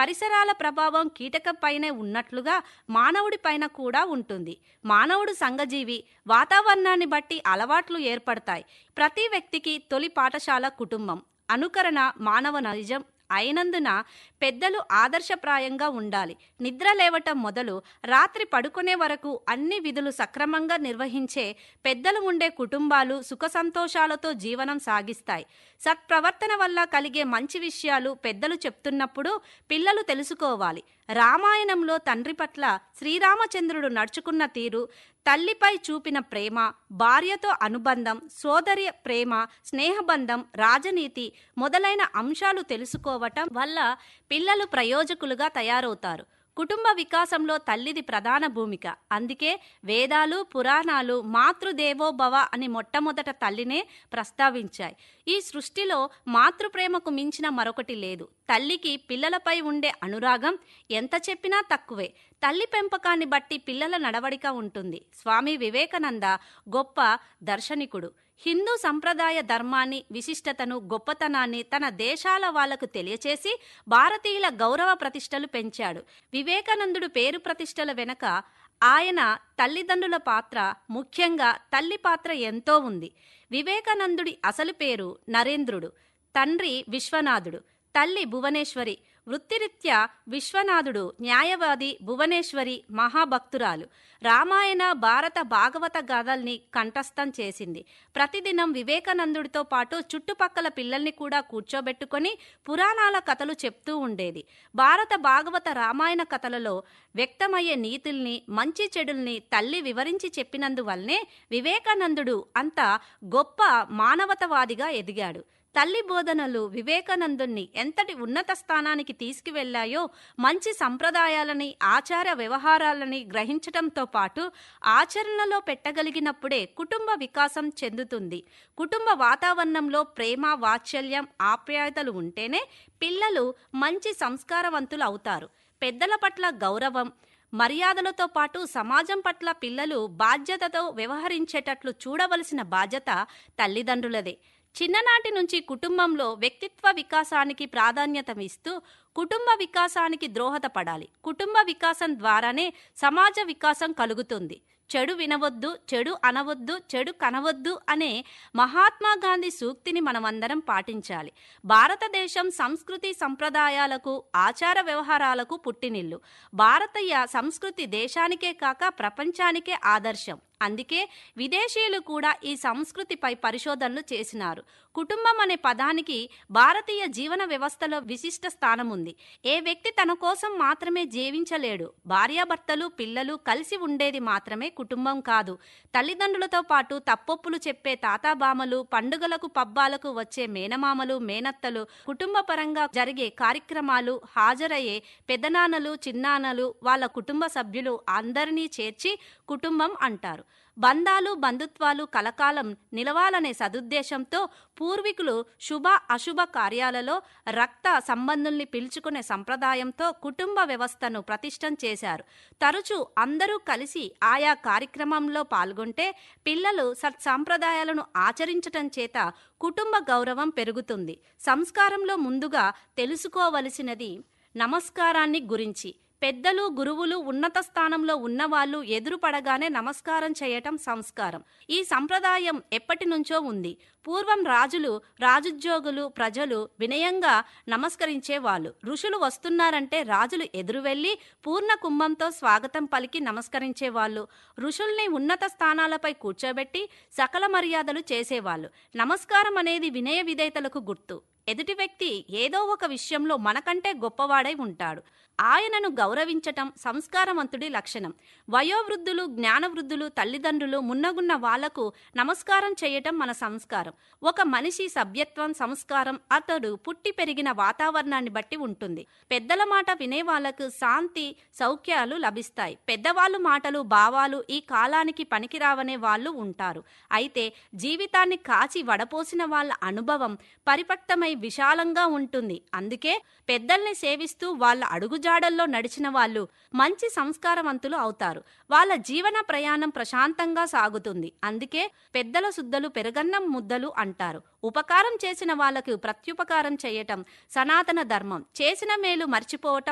పరిసరాల ప్రభావం కీటకంపైనే ఉన్నట్లుగా మానవుడిపైన కూడా ఉంటుంది మానవుడు సంఘజీవి వాతావరణాన్ని బట్టి అలవాట్లు ఏర్పడతాయి ప్రతి వ్యక్తికి తొలి పాఠశాల కుటుంబం అనుకరణ మానవ నైజం అయినందున పెద్దలు ఆదర్శప్రాయంగా ఉండాలి నిద్ర లేవటం మొదలు రాత్రి పడుకునే వరకు అన్ని విధులు సక్రమంగా నిర్వహించే పెద్దలు ఉండే కుటుంబాలు సుఖ సంతోషాలతో జీవనం సాగిస్తాయి సత్ప్రవర్తన వల్ల కలిగే మంచి విషయాలు పెద్దలు చెప్తున్నప్పుడు పిల్లలు తెలుసుకోవాలి రామాయణంలో తండ్రి పట్ల శ్రీరామచంద్రుడు నడుచుకున్న తీరు తల్లిపై చూపిన ప్రేమ భార్యతో అనుబంధం సోదరి ప్రేమ స్నేహబంధం రాజనీతి మొదలైన అంశాలు తెలుసుకోవటం వల్ల పిల్లలు ప్రయోజకులుగా తయారవుతారు కుటుంబ వికాసంలో తల్లిది ప్రధాన భూమిక అందుకే వేదాలు పురాణాలు మాతృదేవోభవ అని మొట్టమొదట తల్లినే ప్రస్తావించాయి ఈ సృష్టిలో మాతృప్రేమకు మించిన మరొకటి లేదు తల్లికి పిల్లలపై ఉండే అనురాగం ఎంత చెప్పినా తక్కువే తల్లి పెంపకాన్ని బట్టి పిల్లల నడవడిక ఉంటుంది స్వామి వివేకానంద గొప్ప దర్శనికుడు హిందూ సంప్రదాయ ధర్మాన్ని విశిష్టతను గొప్పతనాన్ని తన దేశాల వాళ్లకు తెలియచేసి భారతీయుల గౌరవ ప్రతిష్టలు పెంచాడు వివేకానందుడు పేరు ప్రతిష్టల వెనక ఆయన తల్లిదండ్రుల పాత్ర ముఖ్యంగా తల్లి పాత్ర ఎంతో ఉంది వివేకానందుడి అసలు పేరు నరేంద్రుడు తండ్రి విశ్వనాథుడు తల్లి భువనేశ్వరి వృత్తిరీత్యా విశ్వనాథుడు న్యాయవాది భువనేశ్వరి మహాభక్తురాలు రామాయణ భారత భాగవత గాథల్ని కంఠస్థం చేసింది ప్రతిదినం వివేకానందుడితో పాటు చుట్టుపక్కల పిల్లల్ని కూడా కూర్చోబెట్టుకొని పురాణాల కథలు చెప్తూ ఉండేది భారత భాగవత రామాయణ కథలలో వ్యక్తమయ్యే నీతుల్ని మంచి చెడుల్ని తల్లి వివరించి చెప్పినందువల్లనే వివేకానందుడు అంత గొప్ప మానవతవాదిగా ఎదిగాడు తల్లి బోధనలు వివేకానందుణ్ణి ఎంతటి ఉన్నత స్థానానికి తీసుకువెళ్లాయో మంచి సంప్రదాయాలని ఆచార వ్యవహారాలని గ్రహించటంతో పాటు ఆచరణలో పెట్టగలిగినప్పుడే కుటుంబ వికాసం చెందుతుంది కుటుంబ వాతావరణంలో ప్రేమ వాత్సల్యం ఆప్యాయతలు ఉంటేనే పిల్లలు మంచి సంస్కారవంతులు అవుతారు పెద్దల పట్ల గౌరవం మర్యాదలతో పాటు సమాజం పట్ల పిల్లలు బాధ్యతతో వ్యవహరించేటట్లు చూడవలసిన బాధ్యత తల్లిదండ్రులదే చిన్ననాటి నుంచి కుటుంబంలో వ్యక్తిత్వ వికాసానికి ప్రాధాన్యత ఇస్తూ కుటుంబ వికాసానికి ద్రోహదపడాలి కుటుంబ వికాసం ద్వారానే సమాజ వికాసం కలుగుతుంది చెడు వినవద్దు చెడు అనవద్దు చెడు కనవద్దు అనే మహాత్మా గాంధీ సూక్తిని మనమందరం పాటించాలి భారతదేశం సంస్కృతి సంప్రదాయాలకు ఆచార వ్యవహారాలకు పుట్టినిల్లు భారతీయ సంస్కృతి దేశానికే కాక ప్రపంచానికే ఆదర్శం అందుకే విదేశీయులు కూడా ఈ సంస్కృతిపై పరిశోధనలు చేసినారు కుటుంబం అనే పదానికి భారతీయ జీవన వ్యవస్థలో విశిష్ట స్థానం ఉంది ఏ వ్యక్తి తన కోసం మాత్రమే జీవించలేడు భార్యాభర్తలు పిల్లలు కలిసి ఉండేది మాత్రమే కుటుంబం కాదు తల్లిదండ్రులతో పాటు తప్పొప్పులు చెప్పే తాతాబామలు పండుగలకు పబ్బాలకు వచ్చే మేనమామలు మేనత్తలు కుటుంబ పరంగా జరిగే కార్యక్రమాలు హాజరయ్యే పెదనాన్నలు చిన్నాన్నలు వాళ్ళ కుటుంబ సభ్యులు అందరినీ చేర్చి కుటుంబం అంటారు బంధాలు బంధుత్వాలు కలకాలం నిలవాలనే సదుద్దేశంతో పూర్వీకులు శుభ అశుభ కార్యాలలో రక్త సంబంధుల్ని పిలుచుకునే సంప్రదాయంతో కుటుంబ వ్యవస్థను ప్రతిష్టం చేశారు తరచూ అందరూ కలిసి ఆయా కార్యక్రమంలో పాల్గొంటే పిల్లలు సత్సాంప్రదాయాలను ఆచరించటం చేత కుటుంబ గౌరవం పెరుగుతుంది సంస్కారంలో ముందుగా తెలుసుకోవలసినది నమస్కారాన్ని గురించి పెద్దలు గురువులు ఉన్నత స్థానంలో ఉన్నవాళ్ళు ఎదురుపడగానే నమస్కారం చేయటం సంస్కారం ఈ సంప్రదాయం ఎప్పటి నుంచో ఉంది పూర్వం రాజులు రాజుద్యోగులు ప్రజలు వినయంగా నమస్కరించేవాళ్ళు ఋషులు వస్తున్నారంటే రాజులు ఎదురు వెళ్లి పూర్ణ కుంభంతో స్వాగతం పలికి నమస్కరించేవాళ్ళు ఋషుల్ని ఉన్నత స్థానాలపై కూర్చోబెట్టి సకల మర్యాదలు చేసేవాళ్ళు నమస్కారం అనేది వినయ విధేయతలకు గుర్తు ఎదుటి వ్యక్తి ఏదో ఒక విషయంలో మనకంటే గొప్పవాడై ఉంటాడు ఆయనను గౌరవించటం సంస్కారవంతుడి లక్షణం వయోవృద్ధులు జ్ఞానవృద్ధులు తల్లిదండ్రులు మున్నగున్న వాళ్లకు నమస్కారం చేయటం మన సంస్కారం ఒక మనిషి సభ్యత్వం సంస్కారం అతడు పుట్టి పెరిగిన వాతావరణాన్ని బట్టి ఉంటుంది పెద్దల మాట వినే వాళ్లకు శాంతి సౌఖ్యాలు లభిస్తాయి పెద్దవాళ్ళు మాటలు భావాలు ఈ కాలానికి పనికిరావనే వాళ్ళు ఉంటారు అయితే జీవితాన్ని కాచి వడపోసిన వాళ్ళ అనుభవం పరిపక్తమై విశాలంగా ఉంటుంది అందుకే పెద్దల్ని సేవిస్తూ వాళ్ళ అడుగుజాడల్లో నడిచిన వాళ్ళు మంచి సంస్కారవంతులు అవుతారు వాళ్ళ జీవన ప్రయాణం ప్రశాంతంగా సాగుతుంది అందుకే పెద్దల శుద్ధలు పెరగన్నం ముద్దలు అంటారు ఉపకారం చేసిన వాళ్ళకు ప్రత్యుపకారం చేయటం సనాతన ధర్మం చేసిన మేలు మర్చిపోవటం